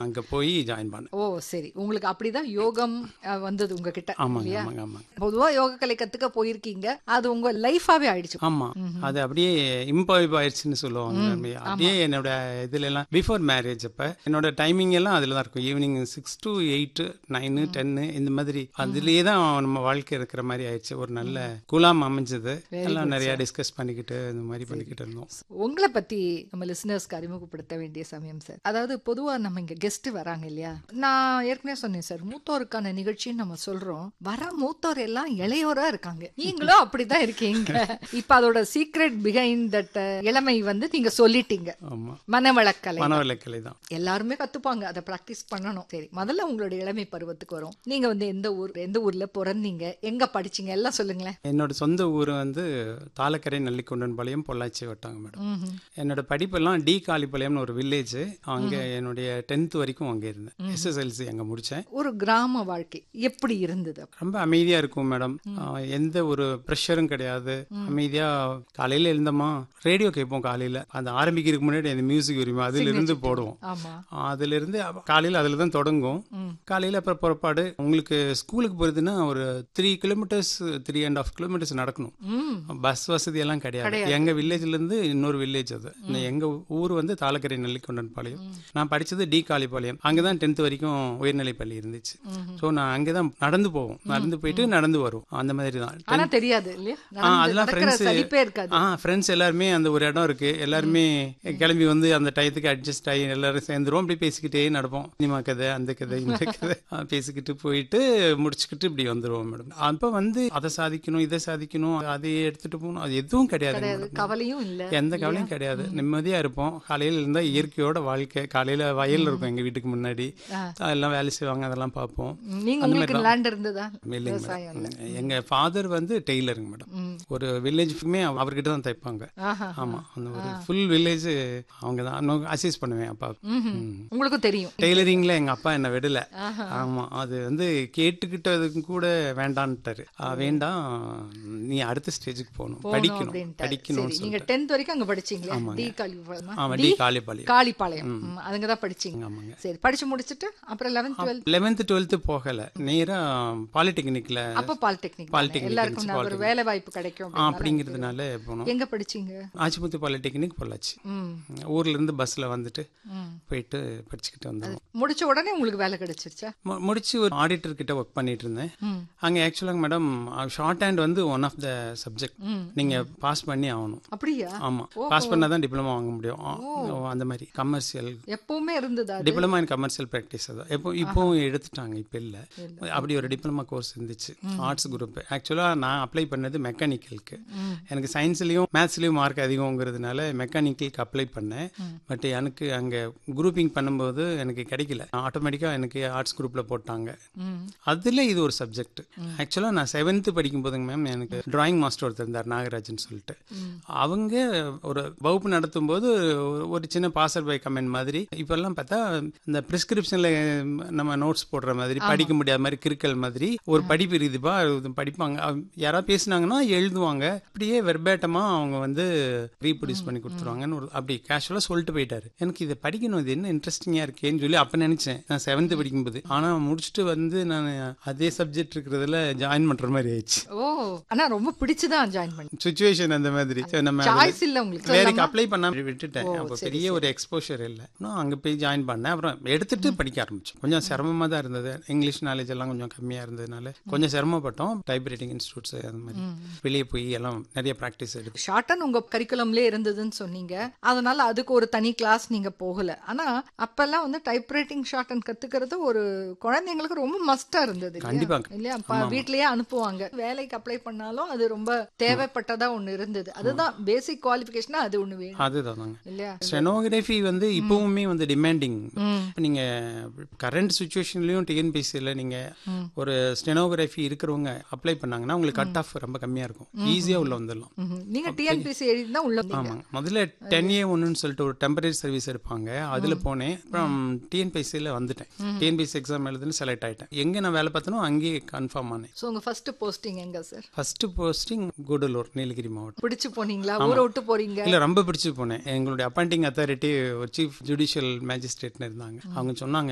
அங்க போய் ஜாயின் பண்ணேன் ஓ சரி உங்களுக்கு அப்படிதான் யோகம் அஹ், வந்தது உங்ககிட்ட ஆமாங்க இல்லையா ஆமாங்க ஆமாங்க பொதுவா யோக கலை கத்துக்க போயிருக்கீங்க அது உங்க லைஃபாவே ஆயிடுச்சு ஆமா அது அப்படியே இம்பாய்வ் ஆயிடுச்சுன்னு சொல்லுவாங்க அப்படியே என்னோட இதுல எல்லாம் பிஃபோர் மேரேஜ் அப்ப என்னோட டைமிங் எல்லாம் அதுல தான் இருக்கும் evening six to eight nine ten இந்த மாதிரி அதுலயே தான் நம்ம வாழ்க்கை இருக்கிற மாதிரி ஆயிடுச்சு ஒரு நல்ல குலாம் அமைஞ்சது எல்லாம் நிறைய டிஸ்கஸ் பண்ணிக்கிட்டு இந்த மாதிரி பண்ணிக்கிட்டு இருந்தோம் உங்களை பத்தி நம்ம லிசனர்ஸ்க்கு அறிமுகப்படுத்த வேண்டிய சமயம் சார் அதாவது பொதுவா நம்ம இங்க கெஸ்ட் வராங்க இல்லையா நான் ஏற்கனவே சொன்னேன் சார் மூத்தோருக்கான நிகழ்ச்சின்னு நம்ம சொல்றோம் வர மூத்தோர் எல்லாம் இளையோரா இருக்காங்க நீங்களும் அப்படிதான் இருக்கீங்க இப்ப அதோட சீக்ரெட் பிஹைண்ட் தட் இளமை வந்து நீங்க சொல்லிட்டீங்க ஆமா மனவளக்கலை மனவளக்கலை தான் எல்லாருமே கத்துப்பாங்க அதை பிராக்டிஸ் பண்ணணும் சரி முதல்ல உங்களோட இளமை பருவத்துக்கு வரும் நீங்க வந்து எந்த ஊர் எந்த ஊர்ல பிறந்தீங்க எங்க படிச்சீங்க எல்லாம் சொல்லுங்களேன் என்னோட சொந்த ஊர் வந்து தாளக்கரை நல்லிக்குண்டன் பாளையம் பொள்ளாச்சி வட்டாங்க மேடம் ம்ஹும். என்னோட படிப்பெல்லாம் டி காளிப்பாளையம்னு ஒரு வில்லேஜ் அங்கே என்னுடைய டென்த் வரைக்கும் அங்கே இருந்தேன் எஸ்எஸ்எல்சி அங்கே முடித்தேன் ஒரு கிராம வாழ்க்கை எப்படி இருந்தது ரொம்ப அமைதியாக இருக்கும் மேடம் ஆஹ் எந்த ஒரு ப்ரெஷரும் கிடையாது அமைதியாக காலையில் எழுந்தோமா ரேடியோ கேட்போம் காலையில் அந்த ஆரம்பிக்கிறதுக்கு முன்னாடி அந்த மியூசிக் உரிமை அதிலிருந்து போடுவோம் ஆமா அதிலிருந்து காலையில் அதில் தான் தொடங்கும் காலையில் அப்புறம் புறப்பாடு உங்களுக்கு ஸ்கூலுக்கு போகிறதுன்னா ஒரு three kilometres three and half kilometres நடக்கணும் ம் பஸ் வசதி எல்லாம் கிடையாது எங்க வில்லேஜ்ல இருந்து இன்னொரு வில்லேஜ் அது இந்த எங்க ஊர் வந்து தாளக்கரை நெல்லிக்கொண்டன் பாளையம் நான் படிச்சது டி காளிப்பாளையம் அங்கதான் டென்த் வரைக்கும் உயர்நிலை பள்ளி இருந்துச்சு ஸோ நான் அங்கதான் நடந்து போவோம் நடந்து போயிட்டு நடந்து வரும் அந்த மாதிரி தான் ஆனா தெரியாது இல்லையா ஆ நடந்து- அதெல்லாம் நடக்கிற ஃப்ரெண்ட்ஸ் சலிப்பே இருக்காது ஆ ஃப்ரெண்ட்ஸ் எல்லாருமே அந்த ஒரு இடம் இருக்கு எல்லாருமே கிளம்பி வந்து அந்த டயத்துக்கு அட்ஜஸ்ட் ஆகி எல்லாரும் சேர்ந்துருவோம் அப்படி பேசிக்கிட்டே நடப்போம் சினிமா கதை அந்த கதை இந்த கதை ஆ, பேசிக்கிட்டு போயிட்டு முடிச்சுக்கிட்டு இப்படி வந்துருவோம் மேடம் அப்ப வந்து அதை சாதிக்கணும் இதை சாதிக்கணும் அதை எடுத்துட்டு போகணும் அது எதுவும் கிடையாது கிடையாது கவலையும் இல்ல எந்த கவலையும் கிடையாது நிம்மதியா இருப்போம் காலையில இருந்தா இயற்கையோட வாழ்க்கை காலையில வயல் இருக்கும் எங்க வீட்டுக்கு முன்னாடி எல்லாம் வேலை செய்வாங்க அதெல்லாம் பார்ப்போம் நீங்க உங்களுக்கு லேண்ட் இருந்ததா இல்லைங்க விவசாயம் இல்ல மேடம் எங்க ஃபாதர் வந்து டெய்லருங்க மேடம் ஒரு வில்லேஜுக்குமே அவர்கிட்ட தான் தைப்பாங்க ஆஹா ஆமா அந்த ஒரு ஃபுல் வில்லேஜ் அவங்க தான் அசிஸ்ட் பண்ணுவேன் அப்பா ம்ஹும். உங்களுக்கும் தெரியும் டெய்லரிங்ல எங்க அப்பா என்ன விடல ஆமா அது வந்து கேட்டுக்கிட்டதுக்கு கூட வேண்டான்ட்டாரு ஆ, வேண்டாம் நீ அடுத்த ஸ்டேஜுக்கு போகணும் படிக்கணும் அப்படின்ட்டாரு. படிக்கணும் சரி நீங்க டென்த் வரைக்கும் அங்க படிச்சீங்களா டி காளிபாளையமா ஆமா டி காளிபாளையம் காளிப்பாளையம் ம், அங்கதான் படிச்சீங்க ஆமாங்க சரி படிச்சு முடிச்சிட்டு அப்புறம் லெவன்த் டுவெல்த் லெவன்த் டுவெல்த்து போகல நேரா பாலிடெக்னிக்ல அப்ப பாலிடெக்னிக் Polytechnic எல்லாருக்கும் இருந்துச்சு, நான் ஒரு வேலை வாய்ப்பு கிடைக்கும் ஆ, அப்படின்னு அப்படிங்கிறதுனால போனோம் எங்க படிச்சீங்க ஆச்சிமுத்து பாலிடெக்னிக் பொள்ளாச்சி ம் ஊர்ல இருந்து பஸ்ல வந்துட்டு ம். போயிட்டு படிச்சுக்கிட்டு வந்தோம் முடிச்ச உடனே உங்களுக்கு வேலை கிடைச்சிருச்சா மு- முடிச்சு ஒரு ஆடிட்டர் கிட்ட ஒர்க் பண்ணிட்டு இருந்தேன் ம். அங்க ஆக்சுவலாக மேடம் ஷார்ட் ஹேண்ட் வந்து ஒன் ஆஃப் த சப்ஜெக்ட் நீங்க பாஸ் பண்ணி ஆகணும் அப்படியா ஆமா பாஸ் பண்ணா தான் டிப்ளமா வாங்க முடியும் ஆ, அந்த மாதிரி கமர்ஷியல் எப்பவுமே இருந்ததா அது? டிப்ளமா இன் கமர்ஷியல் ப்ராக்டிஸ் அதான் எப்போ இப்போவும் எடுத்துட்டாங்க இப்போ இல்லை அப்படி ஒரு டிப்ளமா கோர்ஸ் இருந்துச்சு ஆர்ட்ஸ் குரூப் ஆக்சுவலாக நான் அப்ளை பண்ணது மெக்கானிக்கலுக்கு எனக்கு சயின்ஸ்லேயும் மேத்ஸ்லேயும் மார்க் அதிகங்கிறதுனால மெக்கானிக்கலுக்கு அப்ளை பண்ணேன் பட் எனக்கு அங்கே குரூப்பிங் பண்ணும்போது எனக்கு கிடைக்கல ஆட்டோமேட்டிக்காக எனக்கு ஆர்ட்ஸ் குரூப்பில் போட்டாங்க ம். அதில் இது ஒரு சப்ஜெக்ட் ஆக்சுவலாக நான் செவன்த்து படிக்கும் போதுங்க மேம் எனக்கு டிராயிங் மாஸ்டர் ஒருத்தர் இருந்தார் நாகராஜன் சொல்லிட்டு அவங்க ஒரு வகுப்பு நடத்தும் போது ஒரு- ஒரு சின்ன பாசர் பை கமெண்ட் மாதிரி இப்பெல்லாம் பார்த்தா இந்த பிரிஸ்கிரிப்ஷனில் நம்ம நோட்ஸ் போடுற மாதிரி படிக்க முடியாத மாதிரி கிறுக்கல் மாதிரி ஒரு படிப்பு இருக்குதுப்பா இது படிப்பாங்க அவ- யாராவது பேசுனாங்கன்னா எழுதுவாங்க அப்படியே வெர்பேட்டமாக அவங்க வந்து ரீப்ரொடியூஸ் பண்ணி கொடுத்துருவாங்கன்னு ஒரு அப்படி கேஷுவலாக சொல்லிட்டு போயிட்டாரு எனக்கு இதை படிக்கணும் இது என்ன இன்ட்ரெஸ்டிங்காக இருக்கேன்னு சொல்லி அப்போ நினச்சேன் நான் செவன்த்து படிக்கும்போது ஆனால் முடிச்சுட்டு வந்து நான் அதே சப்ஜெக்ட் இருக்கிறதுல ஜாயின் பண்ணுற மாதிரி ஆயிடுச்சு ஓ ஆனா ரொம்ப பிடிச்சுதான் ஜாயின் பண்ணி சுச்சுவேஷன் அந்த மாதிரி So, நம்ம அதுல சாய்ஸ் இல்ல உங்களுக்கு வேலைக்கு அப்ளை பண்ணாம விட்டுட்டேன் அப்போ பெரிய ஒரு எக்ஸ்போஷர் இல்லை நான் அங்கே போய் ஜாயின் பண்ணேன் அப்புறம் எடுத்துட்டு படிக்க ஆரம்பிச்சோம் கொஞ்சம் சிரமமாக தான் இருந்தது இங்கிலீஷ் நாலேஜ் எல்லாம் கொஞ்சம் கம்மியாக இருந்ததுனால கொஞ்சம் சிரமப்பட்டோம் டைப் ரைட்டிங் இன்ஸ்டியூட்ஸ் அந்த மாதிரி வெளியே போய் எல்லாம் நிறைய ப்ராக்டிஸ் எடுத்து ஷார்டன் உங்க கரிக்குலம்லயே இருந்ததுன்னு சொன்னீங்க அதனால அதுக்கு ஒரு தனி கிளாஸ் நீங்க போகல ஆனா அப்பெல்லாம் வந்து டைப்ரைட்டிங் ஷார்டன் கத்துக்கிறது ஒரு குழந்தைங்களுக்கு ரொம்ப மஸ்டா இருந்தது இல்லையா? கண்டிப்பா. இல்லையா அப்ப வீட்லயே அனுப்புவாங்க வேலைக்கு அப்ளை பண்ணாலும் அது ரொம்ப தேவைப்பட்டதா ஒண்ணு இருந்தது அதுதான் பேசிக் குவாலிஃபிகேஷனா அது ஒண்ணு வேணும் அதுதான் தாங்க இல்லையா ஸ்டெனோகிராஃபி வந்து இப்பவுமே வந்து டிமாண்டிங் நீங்க கரண்ட் சுச்சுவேஷன்லயும் டிஎன்பிசியில் நீங்க ஒரு ஸ்டெனோகிராஃபி இருக்கிறவங்க அப்ளை பண்ணாங்கன்னா உங்களுக்கு கட் ஆஃப் ரொம்ப கம்மியா இருக்கும் ஈஸியா உள்ள வந்துடலாம் ம்ஹும். நீங்க டிஎன்பிசி எழுதி தான் உள்ள வந்தீங்க. ஆமாங்க முதல்ல டென் ஏ ஒன்றுன்னு சொல்லிட்டு ஒரு டெம்பரரி சர்வீஸ் எடுப்பாங்க அதில் போனேன் அப்புறம் டிஎன்பிசியில் வந்துட்டேன் டிஎன்பிசி எக்ஸாம் எழுதுன்னு செலக்ட் ஆயிட்டேன் எங்கே நான் வேலை பார்த்தனோ அங்கேயே கன்ஃபார்ம் ஆனேன் சோ உங்க ஃபர்ஸ்ட் போஸ்டிங் எங்க sir first posting Gudalur Nilgiri மாவட்டம் பிடிச்சு போனீங்களா ஊரை விட்டு போறீங்க இல்லை ரொம்ப பிடிச்சு போனேன் எங்களுடைய அப்பாயிண்டிங் அத்தாரிட்டி ஒரு சீஃப் ஜுடிஷியல் மேஜிஸ்ட்ரேட்னு இருந்தாங்க அவங்க சொன்னாங்க